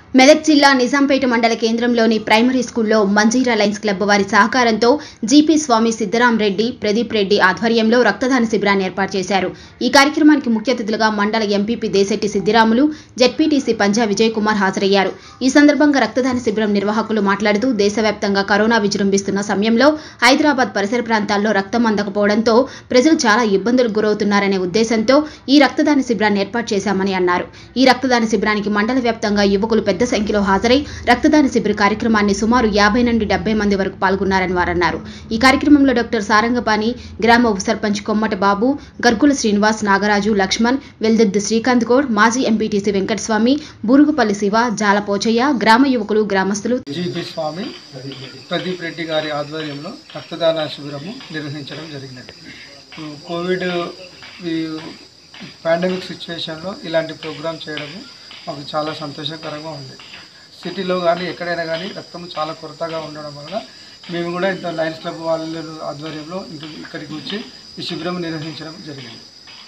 మెదక్ జిల్లా నిజాంపేట మండల కేంద్రంలోని ప్రైమరీ స్కూల్లో మంజీరా లయన్స్ క్లబ్ వారి సహకారంతో జీపీ స్వామి సిద్దరాం రెడ్డి ప్రదీప్ రెడ్డి ఆధ్వర్యంలో రక్తదాన శిబిరాన్ని ఏర్పాటు చేశారు ఈ కార్యక్రమానికి ముఖ్య అతిథులుగా మండల ఎంపీపీ దేశెట్టి సిద్దిరాములు జెడ్పీటీసీ పంజా విజయ్ కుమార్ హాజరయ్యారు ఈ సందర్భంగా రక్తదాన శిబిరం నిర్వాహకులు మాట్లాడుతూ దేశవ్యాప్తంగా కరోనా విజృంభిస్తున్న సమయంలో హైదరాబాద్ పరిసర ప్రాంతాల్లో రక్తం అందకపోవడంతో ప్రజలు చాలా ఇబ్బందులకు గురవుతున్నారనే ఉద్దేశంతో ఈ రక్తదాన శిబిరాన్ని ఏర్పాటు చేశామని అన్నారు ఈ రక్తదాన శిబిరానికి మండల వ్యాప్తంగా యువకులు పెద్ద సంఖ్యలో హాజరై రక్తదాన శిబిర కార్యక్రమాన్ని సుమారు యాభై నుండి డెబ్బై మంది వరకు పాల్గొన్నారని వారన్నారు ఈ కార్యక్రమంలో డాక్టర్ సారంగపాణి గ్రామ ఉప సర్పంచ్ కొమ్మట బాబు గర్గుల శ్రీనివాస్ నాగరాజు లక్ష్మణ్ వెల్దెద్దు శ్రీకాంత్ గౌడ్ మాజీ ఎంపీటీసీ వెంకటస్వామి బూరుగుపల్లి శివ జాల పోచయ్య గ్రామ యువకులు గ్రామస్తులు జీపీ స్వామి ప్రదీప్ రెడ్డి గారి ఆధ్వర్యంలో రక్తదాన శిబిరము నిర్వహించడం జరిగినది ఇప్పుడు కోవిడ్ ఈ పాండమిక్ సిచ్యువేషన్లో ఇలాంటి ప్రోగ్రామ్ చేయడము మాకు చాలా సంతోషకరంగా ఉంది సిటీలో కానీ ఎక్కడైనా కానీ రక్తం చాలా కొరతగా ఉండడం వలన మేము కూడా ఇంత లయన్స్ క్లబ్ వాళ్ళ ఆధ్వర్యంలో ఇంత ఇక్కడికి వచ్చి ఈ శిబిరం నిర్వహించడం జరిగింది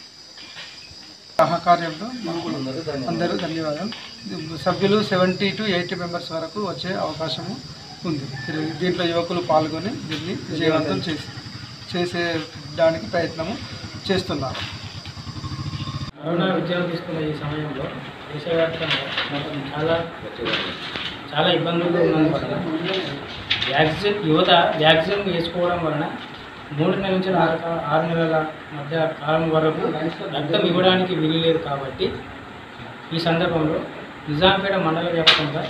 సహకార్యంలో మాకు అందరూ ధన్యవాదాలు సభ్యులు సెవెంటీ టు ఎయిటీ మెంబర్స్ వరకు వచ్చే అవకాశము ఉంది ఇది- దీంట్లో యువకులు పాల్గొని దీన్ని విజయవంతం చేసి చేసేదానికి ప్రయత్నము చేస్తున్నారు కరోనా విజృంభిస్తున్న ఈ సమయంలో దేశవ్యాప్తంగా మొత్తం చాలా చాలా ఇబ్బందులు ఉన్నందువలన వ్యాక్సిన్ యువత వ్యాక్సిన్ వేసుకోవడం వలన మూడు నెలల నుంచి ఆరు కా- ఆరు నెలల మధ్య కాలం వరకు రక్తం ఇవ్వడానికి వీలు లేదు కాబట్టి ఈ సందర్భంలో నిజాంపేట మండల వ్యాప్తంగా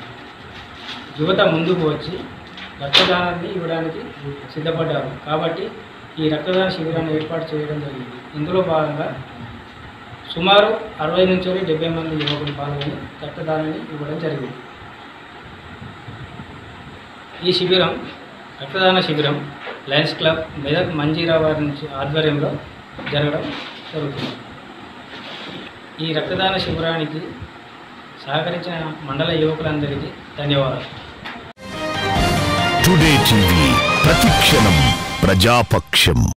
యువత ముందుకు వచ్చి రక్తదానాన్ని ఇవ్వడానికి సిద్ధపడ్డారు కాబట్టి ఈ రక్తదాన శిబిరాన్ని ఏర్పాటు చేయడం జరిగింది ఇందులో భాగంగా సుమారు అరవై నుంచి డెబ్బై మంది యువకులు పాల్గొని రక్తదానాన్ని ఇవ్వడం జరిగింది ఈ శిబిరం రక్తదాన శిబిరం లయన్స్ క్లబ్ మెదక్ మంజీరా వారి నుంచి ఆధ్వర్యంలో జరగడం జరుగుతుంది ఈ రక్తదాన శిబిరానికి సహకరించిన మండల యువకులందరికీ ధన్యవాదాలు టుడే టీవీ ప్రతిక్షణం ప్రజాపక్షం